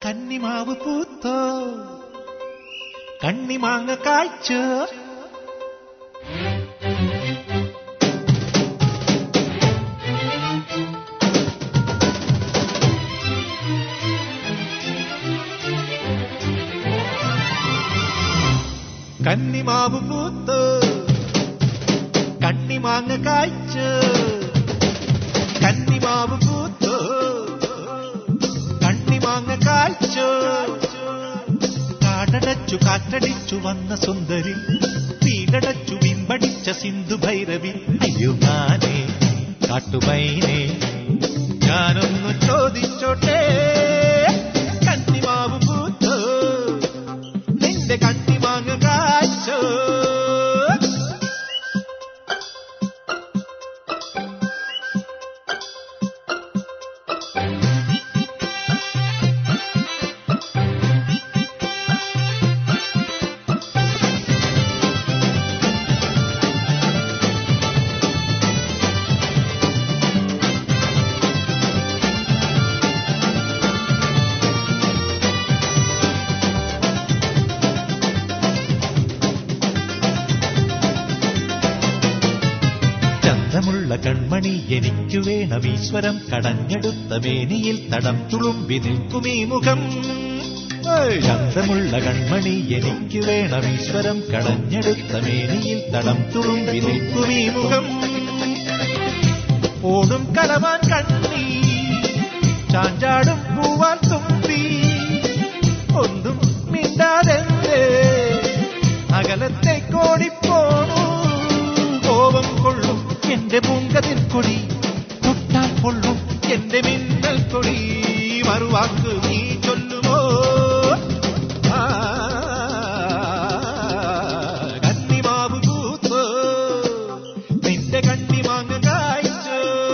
കന്നിമാവ് പൂത്തോ കണ്ണിമാങ്ങ കാഴ്ച കന്നിമാവ് പൂത്ത് കണ്ണിമാങ്ങ കാഴ്ച കന്നിമാവ് പൂത്ത് കണ്ണിമാങ്ങ കാഴ്ച കാടടച്ചു കാറ്റടിച്ചു വന്ന സുന്ദരി വീടടച്ചു വിമ്പടിച്ച സിന്ധു ഭൈരവി അയ്യോ ഞാനേ കാട്ടുമൈനേ ഞാനൊന്നു ചോദിച്ചോട്ടെ കന്നിമാവ് പൂത്ത് നിന്റെ കണ്ണിമാങ്ങ കാഴ്ച ചന്തമുള്ള കൺമണി എനിക്കു വേണം ഈശ്വരം കടഞ്ഞെടുത്ത മേനിയിൽ തടം തുളുമ്പി നിൽക്കുമീ മുഖം ഏയ്! ചന്തമുള്ള കൺമണി എനിക്കു വേണം ഈശ്വരം കടഞ്ഞെടുത്ത മേനിയിൽ തടം തുളുമ്പി നിൽക്കുമീ മുഖം ഓടും കലവാൻ കണ്ണി ചാഞ്ചാടും പൂവാൻ തുമ്പി ഒന്നും മിണ്ടാതെന്തേ അകലത്തെ കോടിപ്പോണു കോപം കൊള്ളും എന്റെ പൂങ്കതിൽ കൊടി തൊട്ടാൽ കൊള്ളും എന്റെ മിന്നൽ കൊടി മറുവാക്ക് നീ ചൊല്ലുമോ ആ, കന്നിമാവ് പൂത്ത് നിന്റെ കണ്ണിമാങ്ങ കായ്ച്ചു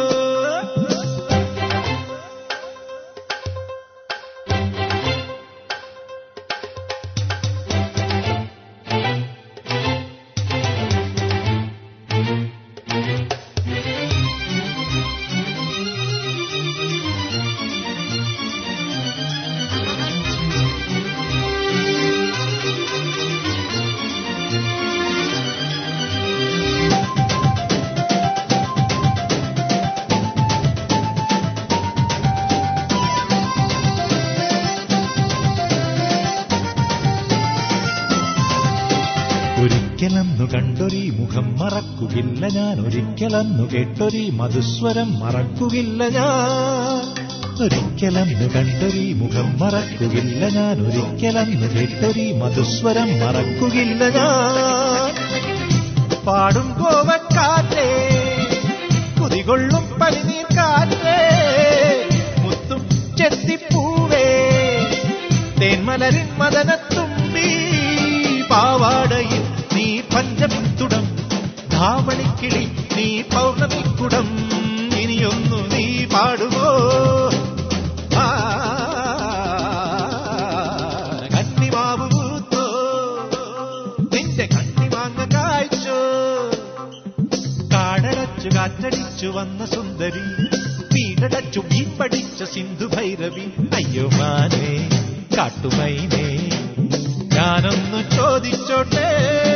ഒരിക്കലന്നു കണ്ടൊരീ മുഖം മറക്കുകയില്ല ഞാൻ ഒരിക്കലന്നു കേട്ടൊരീ മധുസ്വരം മറക്കുകയില്ല ഞാൻ ഒരിക്കലന്നു കണ്ടൊരീ മുഖം മറക്കുകയില്ല ഞാൻ ഒരിക്കലന്നു കേട്ടൊരീ മധുസ്വരം മറക്കുകയില്ല ഞാൻ പാടും കോവക്കാറ്റേ കുതികൊള്ളും പനിനീർ കാറ്റേ മുത്തും ചെത്തിപ്പൂവേ തേന്മലരിൻ മദനത്തുമ്പി പാവാടയിൽ നീ പഞ്ചമിത്തുടം ധാവണിക്കിളി നീ പൗർണമിക്കുടം ഇനിയൊന്നു നീ പാടുമോ ആ, കന്നിമാവ് പൂത്തോ നിന്റെ കണ്ണിമാങ്ങ കായ്ച്ചോ കാടടച്ചു കാറ്റടിച്ചു വന്ന സുന്ദരി വീടടച്ചു വീമ്പടിച്ച സിന്ധു ഭൈരവി അയ്യോ മാനേ കാട്ടുമൈനേ ഞാനൊന്നു ചോദിച്ചോട്ടെ